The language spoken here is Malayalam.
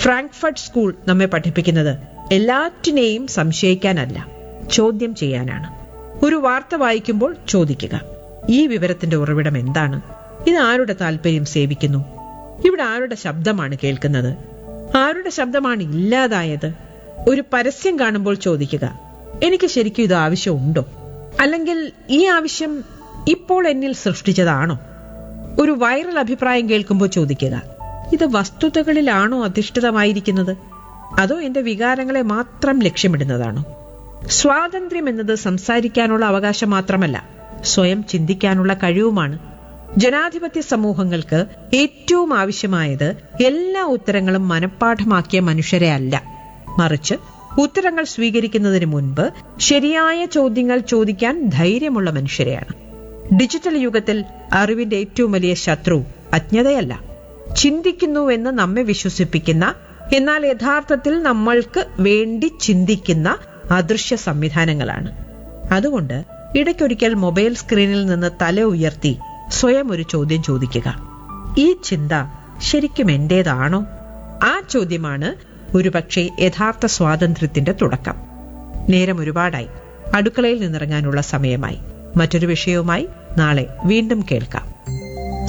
ഫ്രാങ്ക്ഫർട്ട് സ്കൂൾ നമ്മെ പഠിപ്പിക്കുന്നത് എല്ലാറ്റിനെയും സംശയിക്കാനല്ല ചോദ്യം ചെയ്യാനാണ് ഒരു വാർത്ത വായിക്കുമ്പോൾ ചോദിക്കുക ഈ വിവരത്തിന്റെ ഉറവിടം എന്താണ് ഇത് ആരുടെ താല്പര്യം സേവിക്കുന്നു ഇവിടെ ആരുടെ ശബ്ദമാണ് കേൾക്കുന്നത് ആരുടെ ശബ്ദമാണ് ഇല്ലാതായത് ഒരു പരസ്യം കാണുമ്പോൾ ചോദിക്കുക എനിക്ക് ശരിക്കും ഇത് ആവശ്യമുണ്ടോ അല്ലെങ്കിൽ ഈ ആവശ്യം ഇപ്പോൾ എന്നിൽ സൃഷ്ടിച്ചതാണോ ഒരു വൈറൽ അഭിപ്രായം കേൾക്കുമ്പോൾ ചോദിക്കുക ഇത് വസ്തുതകളിലാണോ അധിഷ്ഠിതമായിരിക്കുന്നത് അതോ എന്റെ വികാരങ്ങളെ മാത്രം ലക്ഷ്യമിടുന്നതാണോ സ്വാതന്ത്ര്യം എന്നത് സംസാരിക്കാനുള്ള അവകാശം മാത്രമല്ല സ്വയം ചിന്തിക്കാനുള്ള കഴിവുമാണ് ജനാധിപത്യ സമൂഹങ്ങൾക്ക് ഏറ്റവും ആവശ്യമായത് എല്ലാ ഉത്തരങ്ങളും മനഃപ്പാഠമാക്കിയ മനുഷ്യരെ അല്ല മറിച്ച് ഉത്തരങ്ങൾ സ്വീകരിക്കുന്നതിന് മുൻപ് ശരിയായ ചോദ്യങ്ങൾ ചോദിക്കാൻ ധൈര്യമുള്ള മനുഷ്യരെയാണ് ഡിജിറ്റൽ യുഗത്തിൽ അറിവിന്റെ ഏറ്റവും വലിയ ശത്രു അജ്ഞതയല്ല ചിന്തിക്കുന്നുവെന്ന് നമ്മെ വിശ്വസിപ്പിക്കുന്ന എന്നാൽ യഥാർത്ഥത്തിൽ നമ്മൾക്ക് വേണ്ടി ചിന്തിക്കുന്ന അദൃശ്യ സംവിധാനങ്ങളാണ് അതുകൊണ്ട് ഇടയ്ക്കൊരിക്കൽ മൊബൈൽ സ്ക്രീനിൽ നിന്ന് തല ഉയർത്തി സ്വയം ഒരു ചോദ്യം ചോദിക്കുക ഈ ചിന്ത ശരിക്കും എന്റേതാണോ ആ ചോദ്യമാണ് ഒരുപക്ഷെ യഥാർത്ഥ സ്വാതന്ത്ര്യത്തിന്റെ തുടക്കം നേരം ഒരുപാടായി അടുക്കളയിൽ നിന്നിറങ്ങാനുള്ള സമയമായി മറ്റൊരു വിഷയവുമായി നാളെ വീണ്ടും കേൾക്കാം